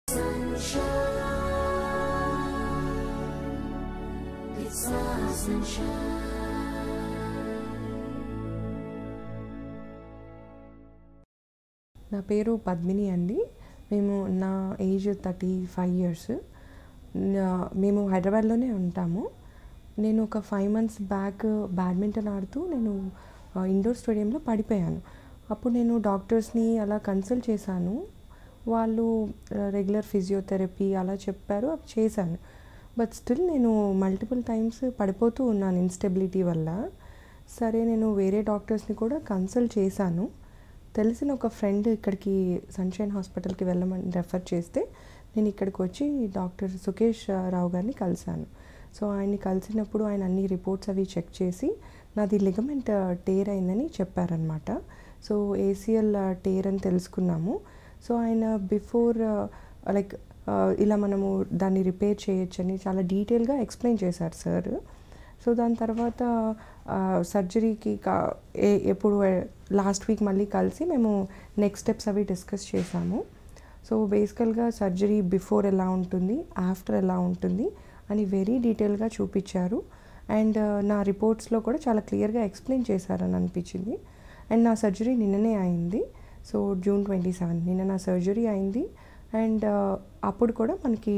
It's our sunshine. నా పేరు పద్మిని అండి మేము నా ఏజ్ థర్టీ ఫైవ్ ఇయర్స్ మేము హైదరాబాద్లోనే ఉంటాము నేను ఒక ఫైవ్ మంత్స్ బ్యాక్ బ్యాడ్మింటన్ ఆడుతూ నేను ఇండోర్ స్టేడియంలో పడిపోయాను అప్పుడు నేను డాక్టర్స్ని అలా కన్సల్ట్ చేశాను వాళ్ళు రెగ్యులర్ ఫిజియోథెరపీ అలా చెప్పారు అవి చేశాను బట్ స్టిల్ నేను మల్టిపుల్ టైమ్స్ పడిపోతూ ఉన్నాను ఇన్స్టెబిలిటీ వల్ల సరే నేను వేరే డాక్టర్స్ని కూడా కన్సల్ట్ చేశాను తెలిసిన ఒక ఫ్రెండ్ ఇక్కడికి సన్షైన్ హాస్పిటల్కి వెళ్ళమని రెఫర్ చేస్తే నేను ఇక్కడికి వచ్చి డాక్టర్ సుకేష్ రావు గారిని కలిశాను సో ఆయన్ని కలిసినప్పుడు ఆయన అన్ని రిపోర్ట్స్ అవి చెక్ చేసి నాది లిగమెంట్ టేర్ అయిందని చెప్పారనమాట సో ఏసీఎల్ టేర్ అని తెలుసుకున్నాము సో ఆయన బిఫోర్ లైక్ ఇలా మనము దాన్ని రిపేర్ చేయొచ్చని చాలా డీటెయిల్గా ఎక్స్ప్లెయిన్ చేశారు సార్ సో దాని తర్వాత సర్జరీకి కా ఏ ఎప్పుడు లాస్ట్ వీక్ మళ్ళీ కలిసి మేము నెక్స్ట్ స్టెప్స్ అవి డిస్కస్ చేసాము సో బేసికల్గా సర్జరీ బిఫోర్ ఎలా ఉంటుంది ఆఫ్టర్ ఎలా ఉంటుంది అని వెరీ డీటెయిల్గా చూపించారు అండ్ నా రిపోర్ట్స్లో కూడా చాలా క్లియర్గా ఎక్స్ప్లెయిన్ చేశారని అనిపించింది అండ్ నా సర్జరీ నిన్ననే అయింది సో జూన్ ట్వంటీ సెవెన్ నిన్న నా సర్జరీ అయింది అండ్ అప్పుడు కూడా మనకి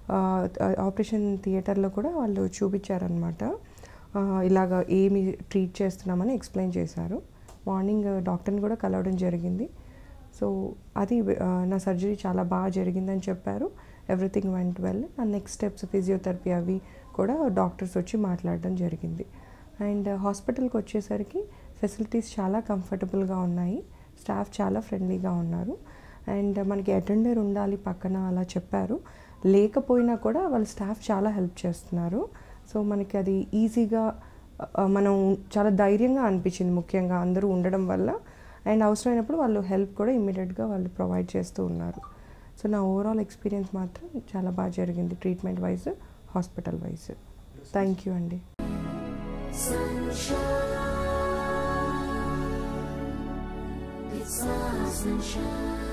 ఆపరేషన్ థియేటర్లో కూడా వాళ్ళు చూపించారనమాట ఇలాగ ఏమి ట్రీట్ చేస్తున్నామని ఎక్స్ప్లెయిన్ చేశారు మార్నింగ్ డాక్టర్ని కూడా కలవడం జరిగింది సో అది నా సర్జరీ చాలా బాగా జరిగిందని చెప్పారు ఎవ్రీథింగ్ వెంట్ వెల్ నా నెక్స్ట్ స్టెప్స్ ఫిజియోథెరపీ అవి కూడా డాక్టర్స్ వచ్చి మాట్లాడడం జరిగింది అండ్ హాస్పిటల్కి వచ్చేసరికి ఫెసిలిటీస్ చాలా కంఫర్టబుల్గా ఉన్నాయి స్టాఫ్ చాలా ఫ్రెండ్లీగా ఉన్నారు అండ్ మనకి అటెండర్ ఉండాలి పక్కన అలా చెప్పారు లేకపోయినా కూడా వాళ్ళ స్టాఫ్ చాలా హెల్ప్ చేస్తున్నారు సో మనకి అది ఈజీగా మనం చాలా ధైర్యంగా అనిపించింది ముఖ్యంగా అందరూ ఉండడం వల్ల అండ్ అవసరమైనప్పుడు వాళ్ళు హెల్ప్ కూడా ఇమ్మీడియట్గా వాళ్ళు ప్రొవైడ్ చేస్తూ ఉన్నారు సో నా ఓవరాల్ ఎక్స్పీరియన్స్ మాత్రం చాలా బాగా జరిగింది treatment wise hospital wise thank you అండి Sunshine. It's our sunshine.